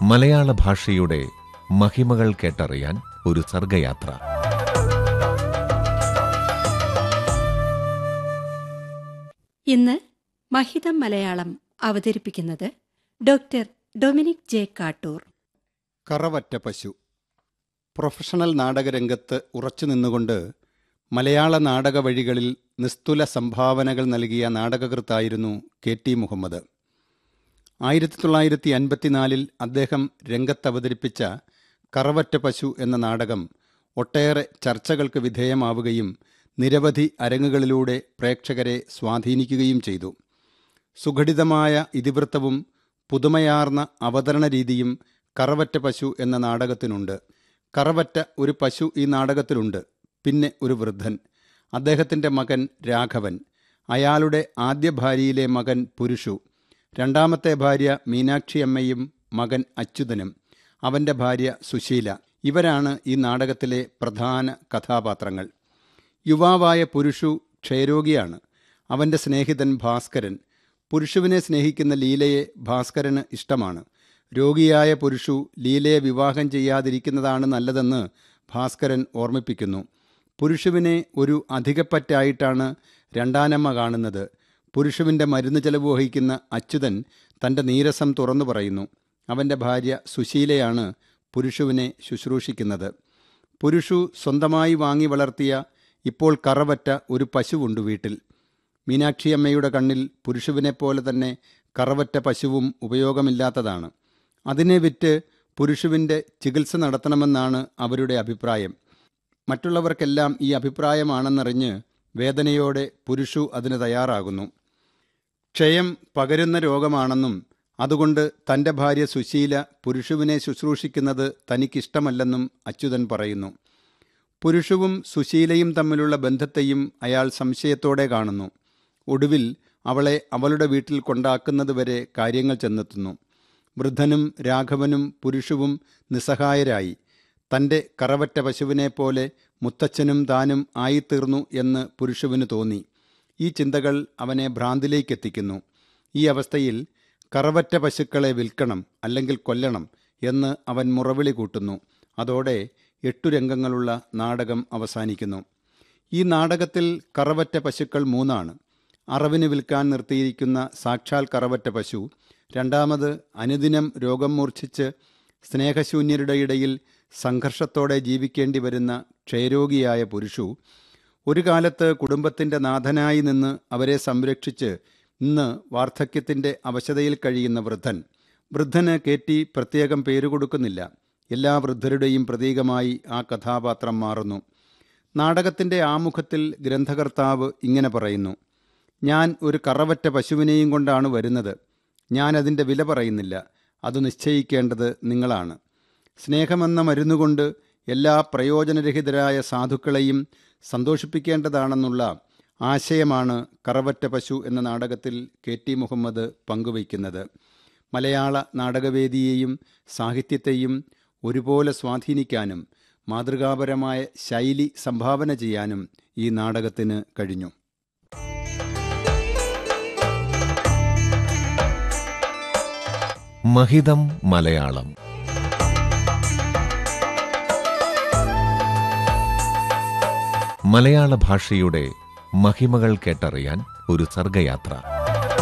മലയാള ഭാഷയുടെ മഹിമകൾ കേട്ടറിയാൻ ഒരു സർഗയാത്ര ഇന്ന് മഹിതം മലയാളം അവതരിപ്പിക്കുന്നത് ഡോക്ടർ ഡൊമിനിക് ജെ കാട്ടൂർ കറവറ്റ പശു പ്രൊഫഷണൽ നാടകരംഗത്ത് ഉറച്ചു നിന്നുകൊണ്ട് മലയാള നാടക വഴികളിൽ നിസ്തുല സംഭാവനകൾ നൽകിയ നാടകകൃത്തായിരുന്നു കെ ടി മുഹമ്മദ് ആയിരത്തി തൊള്ളായിരത്തി അൻപത്തിനാലിൽ അദ്ദേഹം രംഗത്തവതരിപ്പിച്ച കറവറ്റ പശു എന്ന നാടകം ഒട്ടേറെ ചർച്ചകൾക്ക് വിധേയമാവുകയും നിരവധി അരങ്ങുകളിലൂടെ പ്രേക്ഷകരെ സ്വാധീനിക്കുകയും ചെയ്തു സുഘടിതമായ ഇതിവൃത്തവും പുതുമയാർന്ന അവതരണ രീതിയും കറവറ്റ പശു എന്ന നാടകത്തിനുണ്ട് കറവറ്റ ഒരു പശു ഈ നാടകത്തിലുണ്ട് പിന്നെ ഒരു വൃദ്ധൻ അദ്ദേഹത്തിൻ്റെ മകൻ രാഘവൻ അയാളുടെ ആദ്യ ഭാര്യയിലെ മകൻ പുരുഷു രണ്ടാമത്തെ ഭാര്യ മീനാക്ഷിയമ്മയും മകൻ അച്യുതനും അവൻ്റെ ഭാര്യ സുശീല ഇവരാണ് ഈ നാടകത്തിലെ പ്രധാന കഥാപാത്രങ്ങൾ യുവാവായ പുരുഷു ക്ഷയരോഗിയാണ് അവൻ്റെ സ്നേഹിതൻ ഭാസ്കരൻ പുരുഷുവിനെ സ്നേഹിക്കുന്ന ലീലയെ ഭാസ്കരന് ഇഷ്ടമാണ് രോഗിയായ പുരുഷു ലീലയെ വിവാഹം ചെയ്യാതിരിക്കുന്നതാണ് നല്ലതെന്ന് ഭാസ്കരൻ ഓർമ്മിപ്പിക്കുന്നു പുരുഷുവിനെ ഒരു അധികപ്പറ്റായിട്ടാണ് രണ്ടാനമ്മ കാണുന്നത് പുരുഷുവിൻ്റെ മരുന്ന് ചെലവ് വഹിക്കുന്ന അച്യുതൻ തൻ്റെ നീരസം തുറന്നു പറയുന്നു അവൻ്റെ ഭാര്യ സുശീലയാണ് പുരുഷുവിനെ ശുശ്രൂഷിക്കുന്നത് പുരുഷു സ്വന്തമായി വാങ്ങി വളർത്തിയ ഇപ്പോൾ കറവറ്റ ഒരു പശുവുണ്ട് വീട്ടിൽ മീനാക്ഷിയമ്മയുടെ കണ്ണിൽ പുരുഷുവിനെപ്പോലെ തന്നെ കറവറ്റ പശുവും ഉപയോഗമില്ലാത്തതാണ് അതിനെ വിറ്റ് പുരുഷുവിൻ്റെ ചികിത്സ നടത്തണമെന്നാണ് അവരുടെ അഭിപ്രായം മറ്റുള്ളവർക്കെല്ലാം ഈ അഭിപ്രായമാണെന്നറിഞ്ഞ് വേദനയോടെ പുരുഷു അതിന് തയ്യാറാകുന്നു ക്ഷയം പകരുന്ന രോഗമാണെന്നും അതുകൊണ്ട് തൻ്റെ ഭാര്യ സുശീല പുരുഷുവിനെ ശുശ്രൂഷിക്കുന്നത് തനിക്കിഷ്ടമല്ലെന്നും അച്യുതൻ പറയുന്നു പുരുഷവും സുശീലയും തമ്മിലുള്ള ബന്ധത്തെയും അയാൾ സംശയത്തോടെ കാണുന്നു ഒടുവിൽ അവളെ അവളുടെ വീട്ടിൽ കൊണ്ടാക്കുന്നതുവരെ കാര്യങ്ങൾ ചെന്നെത്തുന്നു വൃദ്ധനും രാഘവനും പുരുഷവും നിസ്സഹായരായി തൻ്റെ കറവറ്റ പശുവിനെ പോലെ മുത്തച്ഛനും താനും ആയിത്തീർന്നു എന്ന് പുരുഷുവിന് തോന്നി ഈ ചിന്തകൾ അവനെ ഭ്രാന്തിലേക്കെത്തിക്കുന്നു ഈ അവസ്ഥയിൽ കറവറ്റ പശുക്കളെ വിൽക്കണം അല്ലെങ്കിൽ കൊല്ലണം എന്ന് അവൻ മുറവിളി കൂട്ടുന്നു അതോടെ എട്ടു രംഗങ്ങളുള്ള നാടകം അവസാനിക്കുന്നു ഈ നാടകത്തിൽ കറവറ്റ പശുക്കൾ മൂന്നാണ് അറവിന് വിൽക്കാൻ നിർത്തിയിരിക്കുന്ന സാക്ഷാൽ കറവറ്റ പശു രണ്ടാമത് അനുദിനം രോഗം മൂർച്ഛിച്ച് സ്നേഹശൂന്യരുടെ ഇടയിൽ സംഘർഷത്തോടെ ജീവിക്കേണ്ടി വരുന്ന ക്ഷയരോഗിയായ പുരുഷു ഒരു കാലത്ത് കുടുംബത്തിൻ്റെ നാഥനായി നിന്ന് അവരെ സംരക്ഷിച്ച് ഇന്ന് വാർദ്ധക്യത്തിൻ്റെ അവശതയിൽ കഴിയുന്ന വൃദ്ധൻ വൃദ്ധന് കയറ്റി പ്രത്യേകം പേര് കൊടുക്കുന്നില്ല എല്ലാ വൃദ്ധരുടെയും പ്രതീകമായി ആ കഥാപാത്രം മാറുന്നു നാടകത്തിൻ്റെ ആമുഖത്തിൽ ഗ്രന്ഥകർത്താവ് ഇങ്ങനെ പറയുന്നു ഞാൻ ഒരു കറവറ്റ പശുവിനെയും കൊണ്ടാണ് വരുന്നത് ഞാൻ അതിൻ്റെ വില പറയുന്നില്ല അത് നിശ്ചയിക്കേണ്ടത് നിങ്ങളാണ് സ്നേഹമെന്ന മരുന്നുകൊണ്ട് എല്ലാ പ്രയോജനരഹിതരായ സാധുക്കളെയും സന്തോഷിപ്പിക്കേണ്ടതാണെന്നുള്ള ആശയമാണ് കറവറ്റ പശു എന്ന നാടകത്തിൽ കെ ടി മുഹമ്മദ് പങ്കുവയ്ക്കുന്നത് മലയാള നാടകവേദിയെയും സാഹിത്യത്തെയും ഒരുപോലെ സ്വാധീനിക്കാനും മാതൃകാപരമായ ശൈലി സംഭാവന ചെയ്യാനും ഈ നാടകത്തിന് കഴിഞ്ഞു മഹിതം മലയാളം മലയാള ഭാഷയുടെ മഹിമകൾ കേട്ടറിയാൻ ഒരു സർഗയാത്ര